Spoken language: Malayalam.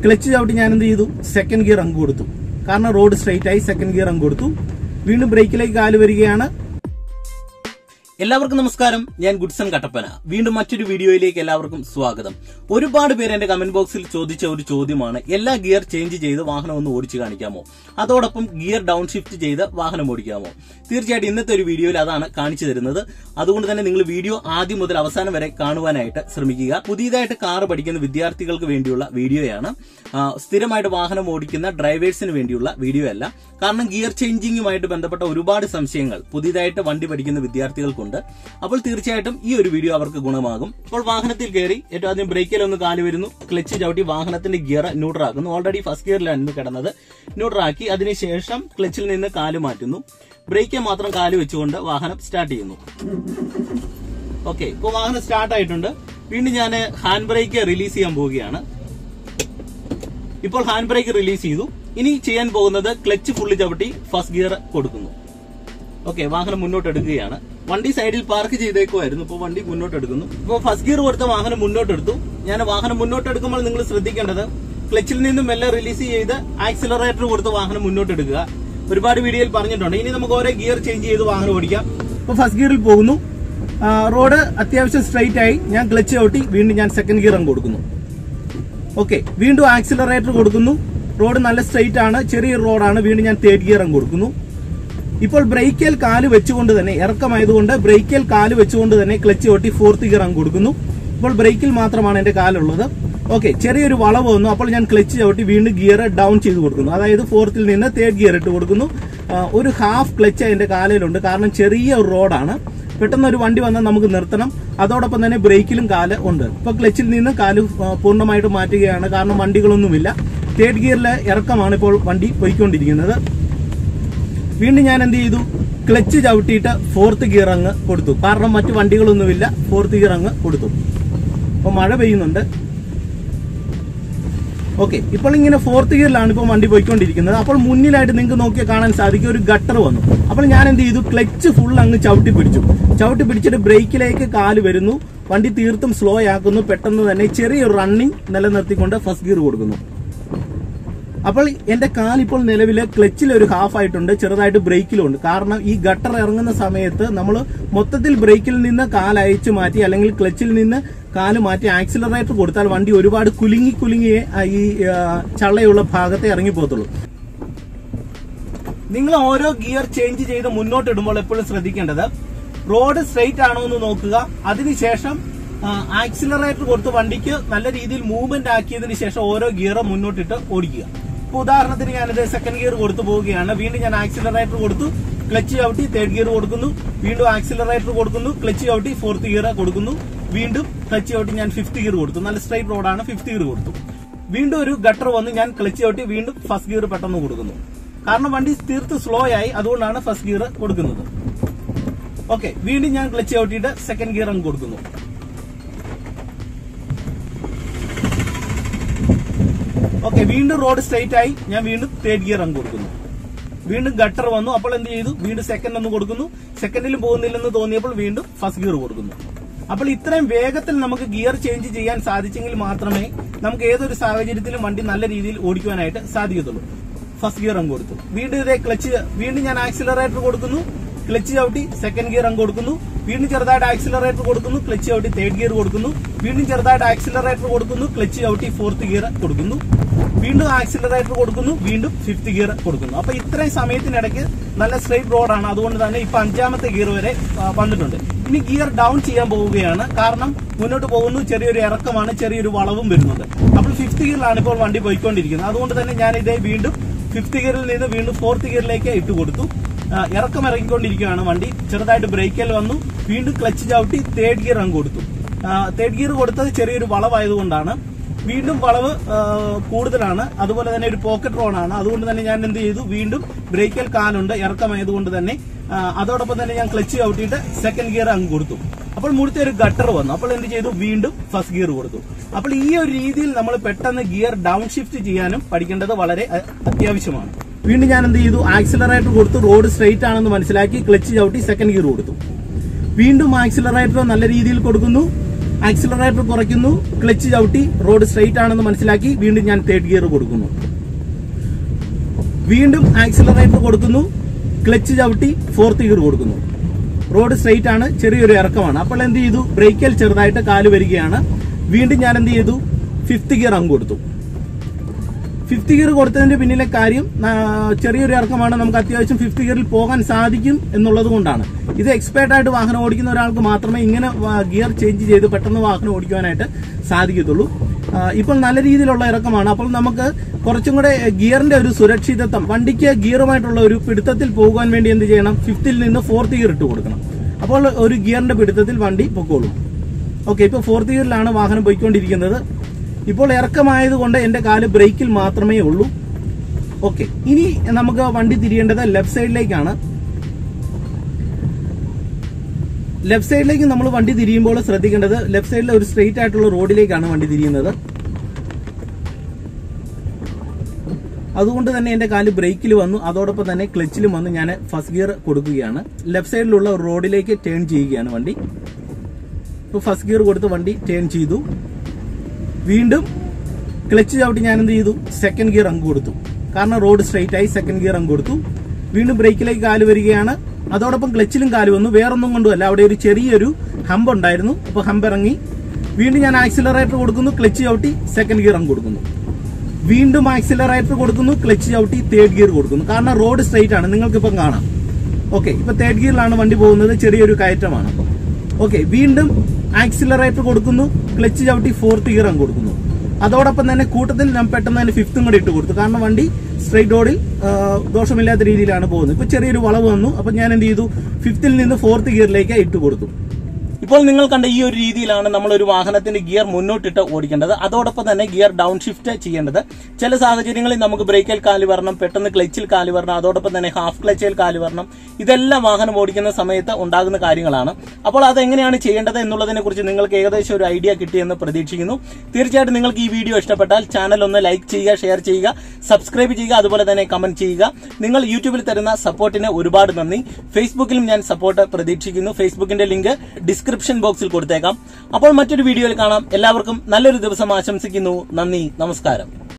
ക്ലച്ച് ചവിട്ടി ഞാൻ എന്ത് ചെയ്തു സെക്കൻഡ് ഗിയർ അങ്ങ് കൊടുത്തു കാരണം റോഡ് സ്ട്രൈറ്റ് ആയി സെക്കൻഡ് ഗിയർ അങ്ങ് കൊടുത്തു വീണ്ടും ബ്രേക്കിലേക്ക് കാല് വരികയാണ് എല്ലാവർക്കും നമസ്കാരം ഞാൻ ഗുഡ്സൺ കട്ടപ്പന വീണ്ടും മറ്റൊരു വീഡിയോയിലേക്ക് എല്ലാവർക്കും സ്വാഗതം ഒരുപാട് പേര് എന്റെ കമന്റ് ബോക്സിൽ ചോദിച്ച ഒരു ചോദ്യമാണ് എല്ലാ ഗിയർ ചേഞ്ച് ചെയ്ത് വാഹനം ഒന്ന് ഓടിച്ചു കാണിക്കാമോ അതോടൊപ്പം ഗിയർ ഡൗൺ ഷിഫ്റ്റ് ചെയ്ത് വാഹനം ഓടിക്കാമോ തീർച്ചയായിട്ടും ഇന്നത്തെ ഒരു വീഡിയോയിൽ അതാണ് കാണിച്ചു തരുന്നത് അതുകൊണ്ട് തന്നെ നിങ്ങൾ വീഡിയോ ആദ്യം മുതൽ അവസാനം വരെ കാണുവാനായിട്ട് ശ്രമിക്കുക പുതിയതായിട്ട് കാർ പഠിക്കുന്ന വിദ്യാർത്ഥികൾക്ക് വേണ്ടിയുള്ള വീഡിയോയാണ് ആ, സ്ഥിരമായിട്ട് വാഹനം ഓടിക്കുന്ന ഡ്രൈവേഴ്സിന് വേണ്ടിയുള്ള വീഡിയോ അല്ല കാരണം ഗിയർ ചേഞ്ചിങ്ങുമായിട്ട് ബന്ധപ്പെട്ട ഒരുപാട് സംശയങ്ങൾ പുതിയതായിട്ട് വണ്ടി പഠിക്കുന്ന വിദ്യാർത്ഥികൾക്കുണ്ട് അപ്പോൾ തീർച്ചയായിട്ടും ഈ ഒരു വീഡിയോ അവർക്ക് ഗുണമാകും ഇപ്പോൾ വാഹനത്തിൽ കയറി ഏറ്റവും ആദ്യം ബ്രേക്കിൽ ഒന്ന് കാല് വരുന്നു ക്ലച്ച് ചവിട്ടി വാഹനത്തിന്റെ ഗിയർ ന്യൂട്രാക്കുന്നു ഓൾറെഡി ഫസ്റ്റ് ഗിയറിലാണ് കിടന്നത് ന്യൂട്രാക്കി അതിനുശേഷം ക്ലച്ചിൽ നിന്ന് കാല് മാറ്റുന്നു ബ്രേക്ക് മാത്രം കാല് വെച്ചുകൊണ്ട് വാഹനം സ്റ്റാർട്ട് ചെയ്യുന്നു ഓക്കെ ഇപ്പോൾ വാഹനം സ്റ്റാർട്ട് ആയിട്ടുണ്ട് വീണ്ടും ഞാൻ ഹാൻഡ് ബ്രേക്ക് റിലീസ് ചെയ്യാൻ പോവുകയാണ് ഇപ്പോൾ ഹാൻഡ് ബ്രേക്ക് റിലീസ് ചെയ്തു ഇനി ചെയ്യാൻ പോകുന്നത് ക്ലച്ച് ഫുള്ള് ചവിട്ടി ഫസ്റ്റ് ഗിയർ കൊടുക്കുന്നു ഓക്കെ വാഹനം മുന്നോട്ട് എടുക്കുകയാണ് വണ്ടി സൈഡിൽ പാർക്ക് ചെയ്തേക്കുമായിരുന്നു ഇപ്പോൾ വണ്ടി മുന്നോട്ട് എടുക്കുന്നു ഇപ്പോൾ ഫസ്റ്റ് ഗിയർ കൊടുത്ത വാഹനം മുന്നോട്ട് എടുത്തു ഞാൻ വാഹനം മുന്നോട്ട് എടുക്കുമ്പോൾ നിങ്ങൾ ശ്രദ്ധിക്കേണ്ടത് ക്ലച്ചിൽ നിന്നും മെല്ലെ റിലീസ് ചെയ്ത് ആക്സിലറേറ്റർ കൊടുത്ത് വാഹനം മുന്നോട്ട് എടുക്കുക ഒരുപാട് വീഡിയോയിൽ പറഞ്ഞിട്ടുണ്ട് ഇനി നമുക്ക് ഓരോ ഗിയർ ചേഞ്ച് ചെയ്ത് വാഹനം ഓടിക്കാം ഇപ്പോൾ ഫസ്റ്റ് ഗിയറിൽ പോകുന്നു ആ, റോഡ് അത്യാവശ്യം സ്ട്രൈറ്റ് ആയി ഞാൻ ക്ലച്ച് ചവിട്ടി വീണ്ടും ഞാൻ സെക്കൻഡ് ഗിയർ അങ്ങ് കൊടുക്കുന്നു ഓക്കെ വീണ്ടും ആക്സിലറേറ്റർ കൊടുക്കുന്നു റോഡ് നല്ല സ്ട്രൈറ്റ് ആണ് ചെറിയൊരു റോഡാണ് വീണ്ടും ഞാൻ തേർഡ് ഗിയർ അങ്ങ് കൊടുക്കുന്നു ഇപ്പോൾ ബ്രേക്കിൽ കാല് വെച്ചുകൊണ്ട് തന്നെ ഇറക്കമായതുകൊണ്ട് ബ്രേക്കിൽ കാല് വെച്ചുകൊണ്ട് തന്നെ ക്ലച്ച് ഒട്ടി ഫോർത്ത് ഗിയർ അങ്ങ് കൊടുക്കുന്നു ഇപ്പോൾ ബ്രേക്കിൽ മാത്രമാണ് എന്റെ കാലുള്ളത് ഓക്കെ ചെറിയൊരു വളവ് വന്നു അപ്പോൾ ഞാൻ ക്ലച്ച് ചവിട്ടി വീണ്ടും ഗിയർ ഡൗൺ ചെയ്ത് കൊടുക്കുന്നു അതായത് ഫോർത്തിൽ നിന്ന് തേർഡ് ഗിയർ ഇട്ട് കൊടുക്കുന്നു ആ, ഒരു ഹാഫ് ക്ലച്ച് എന്റെ കാലിലുണ്ട് കാരണം ചെറിയ ഒരു റോഡാണ് പെട്ടെന്ന് ഒരു വണ്ടി വന്നാൽ നമുക്ക് നിർത്തണം അതോടൊപ്പം തന്നെ ബ്രേക്കിലും കാല് ഉണ്ട് ഇപ്പൊ ക്ലച്ചിൽ നിന്ന് കാല് ആ, പൂർണ്ണമായിട്ട് മാറ്റുകയാണ് കാരണം വണ്ടികളൊന്നുമില്ല തേർഡ് ഗിയറിലെ ഇറക്കമാണ് ഇപ്പോൾ വണ്ടി പോയിക്കൊണ്ടിരിക്കുന്നത് വീണ്ടും ഞാൻ എന്ത് ചെയ്തു ക്ലച്ച് ചവിട്ടിയിട്ട് ഫോർത്ത് ഗിയർ അങ്ങ് കൊടുത്തു കാരണം മറ്റു വണ്ടികളൊന്നുമില്ല ഫോർത്ത് ഗിയർ അങ്ങ് കൊടുത്തു അപ്പൊ മഴ പെയ്യുന്നുണ്ട് ഓക്കെ ഇപ്പോൾ ഇങ്ങനെ ഫോർത്ത് ഗിയറിലാണ് ഇപ്പോൾ വണ്ടി പോയിക്കൊണ്ടിരിക്കുന്നത് അപ്പോൾ മുന്നിലായിട്ട് നിങ്ങൾക്ക് നോക്കിയാൽ കാണാൻ സാധിക്കും ഒരു ഗട്ടർ വന്നു അപ്പോൾ ഞാൻ എന്ത് ചെയ്തു ക്ലച്ച് ഫുൾ അങ്ങ് ചവിട്ടി പിടിച്ചു ചവിട്ടി പിടിച്ചിട്ട് ബ്രേക്കിലേക്ക് കാല് വരുന്നു വണ്ടി തീർത്തും സ്ലോ ആക്കുന്നു പെട്ടെന്ന് തന്നെ ചെറിയൊരു റണ്ണിങ് നിലനിർത്തിക്കൊണ്ട് ഫസ്റ്റ് ഗിയർ കൊടുക്കുന്നു അപ്പോൾ എന്റെ കാൽ ഇപ്പോൾ നിലവിൽ ക്ലച്ചിൽ ഒരു ഹാഫ് ആയിട്ടുണ്ട് ചെറുതായിട്ട് ബ്രേക്കിലും ഉണ്ട് കാരണം ഈ ഗട്ടർ ഇറങ്ങുന്ന സമയത്ത് നമ്മൾ മൊത്തത്തിൽ ബ്രേക്കിൽ നിന്ന് കാൽ അയച്ചു മാറ്റി അല്ലെങ്കിൽ ക്ലച്ചിൽ നിന്ന് കാല് മാറ്റി ആക്സിലറേറ്റർ കൊടുത്താൽ വണ്ടി ഒരുപാട് കുലുങ്ങി കുലുങ്ങിയേ ആ, ഈ ആ, ചള്ളയുള്ള ഭാഗത്തെ ഇറങ്ങി പോകത്തുള്ളൂ നിങ്ങൾ ഓരോ ഗിയർ ചേഞ്ച് ചെയ്ത് മുന്നോട്ട് ഇടുമ്പോൾ എപ്പോഴും ശ്രദ്ധിക്കേണ്ടത് റോഡ് സ്ട്രെയിറ്റ് ആണോ എന്ന് നോക്കുക അതിനുശേഷം ആക്സിലറേറ്റർ കൊടുത്ത് വണ്ടിക്ക് നല്ല രീതിയിൽ മൂവ്മെന്റ് ആക്കിയതിന് ശേഷം ഓരോ ഗിയർ മുന്നോട്ടിട്ട് ഓടിക്കുക ഇപ്പൊ ഉദാഹരണത്തിന് ഞാനിത് സെക്കൻഡ് ഗിയർ കൊടുത്തു പോവുകയാണ് വീണ്ടും ഞാൻ ആക്സിലറേറ്റർ കൊടുത്തു ക്ലച്ച് ചവിട്ടി തേർഡ് ഗിയർ കൊടുക്കുന്നു വീണ്ടും ആക്സിലറേറ്റർ കൊടുക്കുന്നു ക്ലച്ച് ചവിട്ടി ഫോർത്ത് ഗിയർ കൊടുക്കുന്നു വീണ്ടും ക്ലച്ച് ചവിട്ടി ഞാൻ ഫിഫ്ത് ഗിയർ കൊടുത്തു നല്ല സ്ട്രൈറ്റ് റോഡാണ് ഫിഫ്ത് ഗിയർ കൊടുത്തു വീണ്ടും ഒരു ഗട്ടർ വന്ന് ഞാൻ ക്ലച്ച് ചവിട്ടി വീണ്ടും ഫസ്റ്റ് ഗിയർ പെട്ടെന്ന് കൊടുക്കുന്നു കാരണം വണ്ടി തീർത്ത് സ്ലോ ആയി അതുകൊണ്ടാണ് ഫസ്റ്റ് ഗിയർ കൊടുക്കുന്നത് ഓക്കെ വീണ്ടും ഞാൻ ക്ലച്ച് ചവിട്ടിയിട്ട് സെക്കൻഡ് ഗിയർ അങ്ങ് കൊടുക്കുന്നു ഓക്കെ വീണ്ടും റോഡ് സ്ട്രൈറ്റ് ആയി ഞാൻ വീണ്ടും തേർഡ് ഗിയർ അങ്ങ് കൊടുക്കുന്നു വീണ്ടും ഗട്ടർ വന്നു അപ്പോൾ എന്ത് ചെയ്തു വീണ്ടും സെക്കൻഡ് ഒന്ന് കൊടുക്കുന്നു സെക്കൻഡിലും പോകുന്നില്ലെന്ന് തോന്നിയപ്പോൾ വീണ്ടും ഫസ്റ്റ് ഗിയർ കൊടുക്കുന്നു അപ്പോൾ ഇത്രയും വേഗത്തിൽ നമുക്ക് ഗിയർ ചേഞ്ച് ചെയ്യാൻ സാധിച്ചെങ്കിൽ മാത്രമേ നമുക്ക് ഏതൊരു സാഹചര്യത്തിലും വണ്ടി നല്ല രീതിയിൽ ഓടിക്കുവാനായിട്ട് സാധിക്കത്തുള്ളൂ ഫസ്റ്റ് ഗിയർ അങ്ങ് കൊടുത്തു വീണ്ടും ഇതേ ക്ലച്ച് വീണ്ടും ഞാൻ ആക്സിലറേറ്റർ കൊടുക്കുന്നു ക്ലച്ച് ചവിട്ടി സെക്കൻഡ് ഗിയർ അങ്ങ് കൊടുക്കുന്നു വീണ്ടും ചെറുതായിട്ട് ആക്സിലറേറ്റർ കൊടുക്കുന്നു ക്ലച്ച് ചവിട്ടി തേർഡ് ഗിയർ കൊടുക്കുന്നു വീണ്ടും ചെറുതായിട്ട് ആക്സിലറേറ്റർ കൊടുക്കുന്നു ക്ലച്ച് ചവിട്ടി ഫോർത്ത് ഗിയർ കൊടുക്കുന്നു വീണ്ടും ആക്സിലറേറ്റർ കൊടുക്കുന്നു വീണ്ടും ഫിഫ്ത് ഗിയർ കൊടുക്കുന്നു അപ്പൊ ഇത്രയും സമയത്തിനിടയ്ക്ക് നല്ല സ്ട്രൈറ്റ് റോഡാണ് അതുകൊണ്ട് തന്നെ ഇപ്പൊ അഞ്ചാമത്തെ ഗിയർ വരെ ആ, വന്നിട്ടുണ്ട് ഇനി ഗിയർ ഡൗൺ ചെയ്യാൻ പോവുകയാണ് കാരണം മുന്നോട്ട് പോകുന്നു ചെറിയൊരു ഇറക്കമാണ് ചെറിയൊരു വളവും വരുന്നുണ്ട് അപ്പോൾ ഫിഫ്ത് ഗിയറിലാണ് ഇപ്പോൾ വണ്ടി പോയിക്കൊണ്ടിരിക്കുന്നത് അതുകൊണ്ട് തന്നെ ഞാൻ ഇതേ വീണ്ടും ഫിഫ്ത് ഗിയറിൽ നിന്ന് വീണ്ടും ഫോർത്ത് ഗിയറിലേക്ക് ഇട്ട് കൊടുത്തു ആ, ഇറക്കം ഇറങ്ങിക്കൊണ്ടിരിക്കുകയാണ് വണ്ടി ചെറുതായിട്ട് ബ്രേക്കിൽ വന്നു വീണ്ടും ക്ലച്ച് ചവിട്ടി തേർഡ് ഗിയർ അങ്ങ് കൊടുത്തു തേർഡ് ഗിയർ കൊടുത്തത് ചെറിയൊരു വളവായതുകൊണ്ടാണ് വീണ്ടും വളവ് ആ, കൂടുതലാണ് അതുപോലെ തന്നെ ഒരു പോക്കറ്റ് റോഡ് ആണ് അതുകൊണ്ട് തന്നെ ഞാൻ എന്ത് ചെയ്തു വീണ്ടും ബ്രേക്കിൽ കാലുണ്ട് ഇറക്കമായതുകൊണ്ട് തന്നെ ആ, അതോടൊപ്പം തന്നെ ഞാൻ ക്ലച്ച് ചവിട്ടിയിട്ട് സെക്കൻഡ് ഗിയർ അങ്ങ് കൊടുത്തു അപ്പോൾ മുഴുത്ത ഒരു ഗട്ടർ വന്നു അപ്പോൾ എന്ത് ചെയ്തു വീണ്ടും ഫസ്റ്റ് ഗിയർ കൊടുത്തു അപ്പോൾ ഈ ഒരു രീതിയിൽ നമ്മൾ പെട്ടെന്ന് ഗിയർ ഡൗൺ ഷിഫ്റ്റ് ചെയ്യാനും പഠിക്കേണ്ടത് വളരെ അ- അത്യാവശ്യമാണ് വീണ്ടും ഞാൻ എന്ത് ചെയ്തു ആക്സിലറേറ്റർ കൊടുത്തു റോഡ് സ്ട്രെയിറ്റ് ആണെന്ന് മനസ്സിലാക്കി ക്ലച്ച് ചവിട്ടി സെക്കൻഡ് ഗിയർ കൊടുത്തു വീണ്ടും ആക്സിലറേറ്റർ നല്ല രീതിയിൽ കൊടുക്കുന്നു ആക്സിലറേറ്റർ കുറയ്ക്കുന്നു ക്ലച്ച് ചവിട്ടി റോഡ് സ്ട്രെയിറ്റ് ആണെന്ന് മനസ്സിലാക്കി വീണ്ടും ഞാൻ തേർഡ് ഗിയർ കൊടുക്കുന്നു വീണ്ടും ആക്സിലറേറ്റർ കൊടുക്കുന്നു ക്ലച്ച് ചവിട്ടി ഫോർത്ത് ഗിയർ കൊടുക്കുന്നു റോഡ് സ്ട്രെയിറ്റ് ആണ് ചെറിയൊരു ഇറക്കമാണ് അപ്പോൾ എന്ത് ചെയ്തു ബ്രേക്കിൽ ചെറുതായിട്ട് കാല് വരികയാണ് വീണ്ടും ഞാൻ എന്ത് ചെയ്തു ഫിഫ്ത്ത് ഗിയർ അങ്ങ് കൊടുത്തു ഫിഫ്ത്ത് ഗിയർ കൊടുത്തതിന്റെ പിന്നിലെ കാര്യം ആ, ചെറിയൊരു ഇറക്കമാണ് നമുക്ക് അത്യാവശ്യം ഫിഫ്ത്ത് ഗിയറിൽ പോകാൻ സാധിക്കും എന്നുള്ളത് കൊണ്ടാണ് ഇത് എക്സ്പേർട്ട് ആയിട്ട് വാഹനം ഓടിക്കുന്ന ഒരാൾക്ക് മാത്രമേ ഇങ്ങനെ ഗിയർ ചേഞ്ച് ചെയ്ത് പെട്ടെന്ന് വാഹനം ഓടിക്കുവാനായിട്ട് സാധിക്കത്തുള്ളൂ ആ, ഇപ്പോൾ നല്ല രീതിയിലുള്ള ഇറക്കമാണ് അപ്പോൾ നമുക്ക് കുറച്ചും കൂടെ ഗിയറിന്റെ ഒരു സുരക്ഷിതത്വം വണ്ടിക്ക് ഗിയറുമായിട്ടുള്ള ഒരു പിടുത്തത്തിൽ പോകാൻ വേണ്ടി എന്ത് ചെയ്യണം ഫിഫ്ത്തിൽ നിന്ന് ഫോർത്ത് ഗിയർ ഇട്ട് കൊടുക്കണം അപ്പോൾ ഒരു ഗിയറിന്റെ പിടുത്തത്തിൽ വണ്ടി പൊക്കോളും ഓക്കെ ഇപ്പൊ ഫോർത്ത് ഗിയറിലാണ് വാഹനം പോയിക്കൊണ്ടിരിക്കുന്നത് ഇപ്പോൾ ഇറക്കമായതുകൊണ്ട് എന്റെ കാല് ബ്രേക്കിൽ മാത്രമേ ഉള്ളൂ ഓക്കെ ഇനി നമുക്ക് വണ്ടി തിരിയേണ്ടത് ലെഫ്റ്റ് സൈഡിലേക്കാണ് ലെഫ്റ്റ് സൈഡിലേക്ക് നമ്മൾ വണ്ടി തിരിയുമ്പോൾ ശ്രദ്ധിക്കേണ്ടത് ലെഫ്റ്റ് സൈഡിൽ ഒരു സ്ട്രെയിറ്റ് ആയിട്ടുള്ള റോഡിലേക്കാണ് വണ്ടി തിരിയുന്നത് അതുകൊണ്ട് തന്നെ എന്റെ കാല് ബ്രേക്കിൽ വന്നു അതോടൊപ്പം തന്നെ ക്ലച്ചിലും വന്ന് ഞാൻ ഫസ്റ്റ് ഗിയർ കൊടുക്കുകയാണ് ലെഫ്റ്റ് സൈഡിലുള്ള ഒരു റോഡിലേക്ക് ടേൺ ചെയ്യുകയാണ് വണ്ടി ഇപ്പൊ ഫസ്റ്റ് ഗിയർ കൊടുത്ത് വണ്ടി ടേൺ ചെയ്തു വീണ്ടും ക്ലച്ച് ചവിട്ടി ഞാൻ എന്ത് ചെയ്തു സെക്കൻഡ് ഗിയർ അങ്ങ് കൊടുത്തു കാരണം റോഡ് സ്ട്രെയിറ്റ് ആയി സെക്കൻഡ് ഗിയർ അങ്ങ് കൊടുത്തു വീണ്ടും ബ്രേക്കിലേക്ക് കാല് വരികയാണ് അതോടൊപ്പം ക്ലച്ചിലും കാല് വന്നു വേറൊന്നും കൊണ്ടുമല്ല അവിടെ ഒരു ചെറിയൊരു ഹമ്പ് ഉണ്ടായിരുന്നു അപ്പൊ ഹമ്പ് ഇറങ്ങി വീണ്ടും ഞാൻ ആക്സിലറേറ്റർ കൊടുക്കുന്നു ക്ലച്ച് ചവിട്ടി സെക്കൻഡ് ഗിയർ അങ്ങ് കൊടുക്കുന്നു വീണ്ടും ആക്സിലറേറ്റർ കൊടുക്കുന്നു ക്ലച്ച് ചവിട്ടി തേർഡ് ഗിയർ കൊടുക്കുന്നു കാരണം റോഡ് സ്ട്രെയിറ്റ് ആണ് നിങ്ങൾക്ക് ഇപ്പം കാണാം ഓക്കെ ഇപ്പൊ തേർഡ് ഗിയറിലാണ് വണ്ടി പോകുന്നത് ചെറിയൊരു കയറ്റമാണ് ഓക്കെ വീണ്ടും ആക്സിലറേറ്റർ കൊടുക്കുന്നു ക്ലച്ച് ചവിട്ടി ഫോർത്ത് ഗിയർ അങ്ങ് കൊടുക്കുന്നു അതോടൊപ്പം തന്നെ കൂട്ടത്തിൽ ഞാൻ പെട്ടെന്ന് തന്നെ ഫിഫ്ത്തും കൂടി ഇട്ട് കൊടുത്തു കാരണം വണ്ടി സ്ട്രെയിറ്റ് റോഡിൽ ആ, ദോഷമില്ലാത്ത രീതിയിലാണ് പോകുന്നത് ഇപ്പൊ ചെറിയൊരു വളവ് വന്നു അപ്പൊ ഞാൻ എന്ത് ചെയ്തു ഫിഫ്ത്തിൽ നിന്ന് ഫോർത്ത് ഗിയറിലേക്ക് ഇട്ട് കൊടുത്തു ഇപ്പോൾ നിങ്ങൾ കണ്ട ഈ ഒരു രീതിയിലാണ് നമ്മൾ ഒരു വാഹനത്തിന്റെ ഗിയർ മുന്നോട്ടിട്ട് ഓടിക്കേണ്ടത് അതോടൊപ്പം തന്നെ ഗിയർ ഡൗൺ ഷിഫ്റ്റ് ചെയ്യേണ്ടത് ചില സാഹചര്യങ്ങളിൽ നമുക്ക് ബ്രേക്കിൽ കാല് വരണം പെട്ടെന്ന് ക്ലച്ചിൽ കാല് വരണം അതോടൊപ്പം തന്നെ ഹാഫ് ക്ലച്ചിൽ കാല് വരണം ഇതെല്ലാം വാഹനം ഓടിക്കുന്ന സമയത്ത് ഉണ്ടാകുന്ന കാര്യങ്ങളാണ് അപ്പോൾ അതെങ്ങനെയാണ് ചെയ്യേണ്ടത് എന്നുള്ളതിനെ കുറിച്ച് നിങ്ങൾക്ക് ഏകദേശം ഒരു ഐഡിയ കിട്ടിയെന്ന് പ്രതീക്ഷിക്കുന്നു തീർച്ചയായിട്ടും നിങ്ങൾക്ക് ഈ വീഡിയോ ഇഷ്ടപ്പെട്ടാൽ ചാനൽ ഒന്ന് ലൈക്ക് ചെയ്യുക ഷെയർ ചെയ്യുക സബ്സ്ക്രൈബ് ചെയ്യുക അതുപോലെ തന്നെ കമന്റ് ചെയ്യുക നിങ്ങൾ യൂട്യൂബിൽ തരുന്ന സപ്പോർട്ടിന് ഒരുപാട് നന്ദി ഫേസ്ബുക്കിലും ഞാൻ സപ്പോർട്ട് പ്രതീക്ഷിക്കുന്നു ഫേസ്ബുക്കിന്റെ ലിങ്ക് ഡിസ്ക്രിപ്ഷൻ ബോക്സിൽ കൊടുത്തേക്കാം അപ്പോൾ മറ്റൊരു വീഡിയോയിൽ കാണാം എല്ലാവർക്കും നല്ലൊരു ദിവസം ആശംസിക്കുന്നു നന്ദി നമസ്കാരം